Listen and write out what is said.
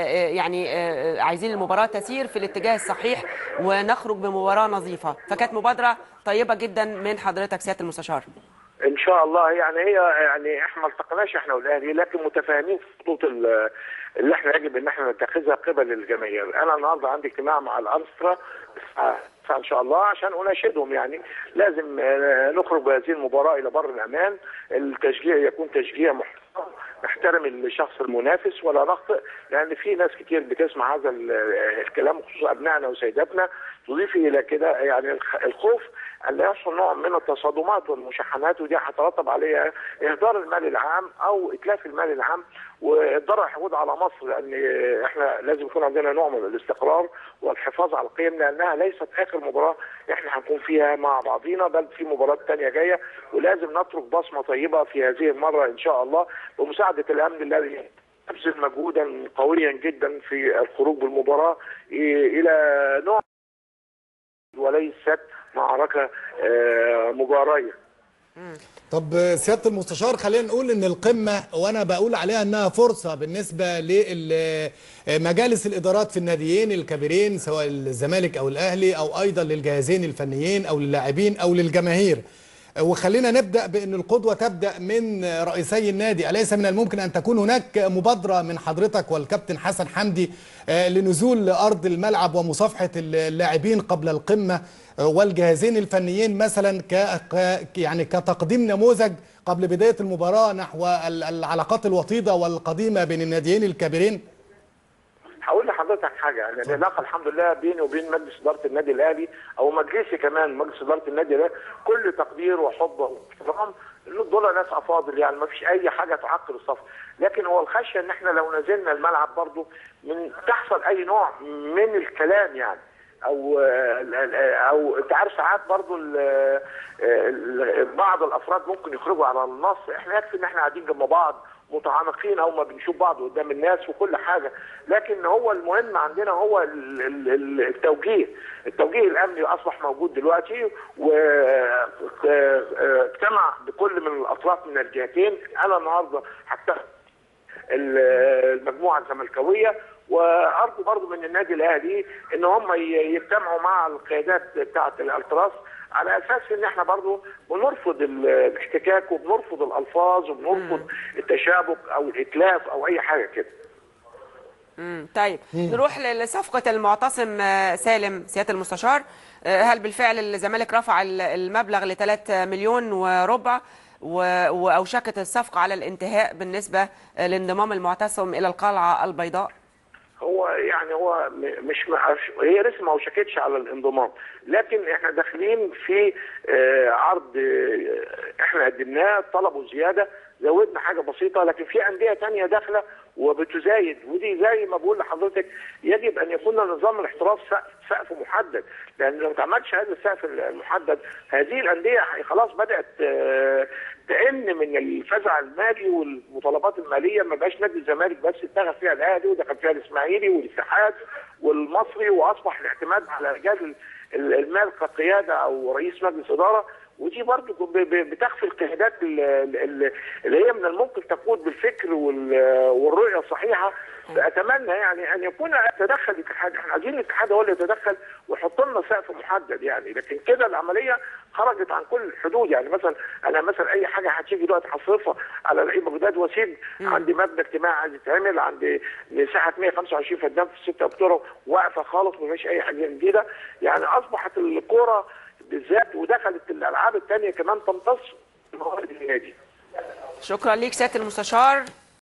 يعني آه، عايزين المباراه تسير في الاتجاه الصحيح ونخرج بمباراه نظيفه فكانت مبادره طيبه جدا من حضرتك سياده المستشار ان شاء الله يعني هي يعني احنا ما التقناش احنا والاهلي لكن متفاهمين خطوط ال- اللي احنا يجب ان احنا نتخذها قبل الجماهير انا النهارده عندي اجتماع مع الانسترا الساعة 9 ان شاء الله عشان اناشدهم يعني لازم آه، نخرج بهذه المباراه الى بر الامان التشجيع يكون تشجيع محترم نحترم الشخص المنافس ولا نخطئ لان في ناس كتير بتسمع هذا ال- الكلام خصوصا ابنائنا وسيداتنا تضيفي الى كده يعني الخ- الخوف ان لا يحصل نوع من التصادمات والمشاحنات ودي هترتب عليها اهدار المال العام او اتلاف المال العام والضرر هيعود على مصر لان احنا لازم يكون عندنا نوع من الاستقرار والحفاظ على القيم لانها ليست اخر مباراه احنا هنكون فيها مع بعضينا بل في مباراه تانية جايه ولازم نترك بصمه طيبه في هذه المره ان شاء الله بمساعده الامن الذي يبذل مجهودا قويا جدا في الخروج بالمباراه الى نوع وليست معركه آه، مباريه طب سياده المستشار خلينا نقول ان القمه وانا بقول عليها انها فرصه بالنسبه لمجالس الادارات في الناديين الكبيرين سواء الزمالك او الاهلي او ايضا للجهازين الفنيين او للاعبين او للجماهير وخلينا نبدا بان القدوه تبدا من رئيسي النادي اليس من الممكن ان تكون هناك مبادره من حضرتك والكابتن حسن حمدي آه، لنزول ارض الملعب ومصافحه اللاعبين قبل القمه آه، والجهازين الفنيين مثلا ك ك- يعني كتقديم نموذج قبل بدايه المباراه نحو ال- العلاقات الوطيده والقديمه بين الناديين الكبيرين هقول لحضرتك حاجه يعني العلاقه الحمد لله بيني وبين مجلس اداره النادي الاهلي او مجلسي كمان مجلس اداره النادي ده كل تقدير وحب واحترام إن دول ناس افاضل يعني ما فيش اي حاجه تعقد الصف لكن هو الخشيه ان احنا لو نزلنا الملعب برضو من تحصل اي نوع من الكلام يعني او او انت عارف ساعات برضو ال- ال- بعض الافراد ممكن يخرجوا على النص احنا يكفي ان احنا قاعدين جنب بعض متعانقين او ما بنشوف بعض قدام الناس وكل حاجه لكن هو المهم عندنا هو ال- ال- ال- التوجيه التوجيه الامني اصبح موجود دلوقتي واجتمع بكل من الاطراف من الجهتين انا النهارده حتى المجموعه الزملكاويه وارجو برضو من النادي الاهلي ان هم ي- يجتمعوا مع القيادات بتاعه الالتراس على اساس ان احنا برضو بنرفض ال- الاحتكاك وبنرفض الالفاظ وبنرفض التشابك او الاتلاف او اي حاجه كده مم. طيب نروح ل- لصفقة المعتصم آه، سالم سيادة المستشار آه، هل بالفعل الزمالك رفع ال- المبلغ ل 3 مليون وربع و- وأوشكت الصفقة على الانتهاء بالنسبة آه، لانضمام المعتصم إلى القلعة البيضاء هو يعني هو م- مش معرفش هي لسه ما وشكتش على الانضمام لكن احنا داخلين في آه، عرض آه، احنا قدمناه طلبوا زياده زودنا حاجه بسيطه لكن في انديه تانية داخله وبتزايد ودي زي ما بقول لحضرتك يجب ان يكون نظام الاحتراف سقف- سقف محدد لان لو ما تعملش هذا السقف المحدد هذه الانديه خلاص بدات آه، تئن من الفزع المالي والمطالبات الماليه ما بقاش نادي الزمالك بس اتدخل فيها الاهلي ودخل فيها الاسماعيلي والاتحاد والمصري واصبح الاعتماد على رجال ال- ال- المال كقياده او رئيس مجلس اداره ودي برضه ب- ب- بتخفي القيادات ال- ال- اللي هي من الممكن تقود بالفكر وال- والرؤيه الصحيحه اتمنى يعني ان يكون يتدخل الاتحاد احنا عايزين الاتحاد هو اللي يتدخل ويحط لنا سقف محدد يعني لكن كده العمليه خرجت عن كل الحدود يعني مثلا انا مثلا اي حاجه هتيجي دلوقتي هصرفها على لعيبه جداد واسيب عندي مبنى اجتماعي عايز يتعمل عندي مساحه 125 فدان في 6 اكتوبر واقفه خالص ما فيش اي حاجه جديده يعني اصبحت الكوره بالذات ودخلت الالعاب الثانيه كمان تمتص موارد النادي شكرا ليك سيادة المستشار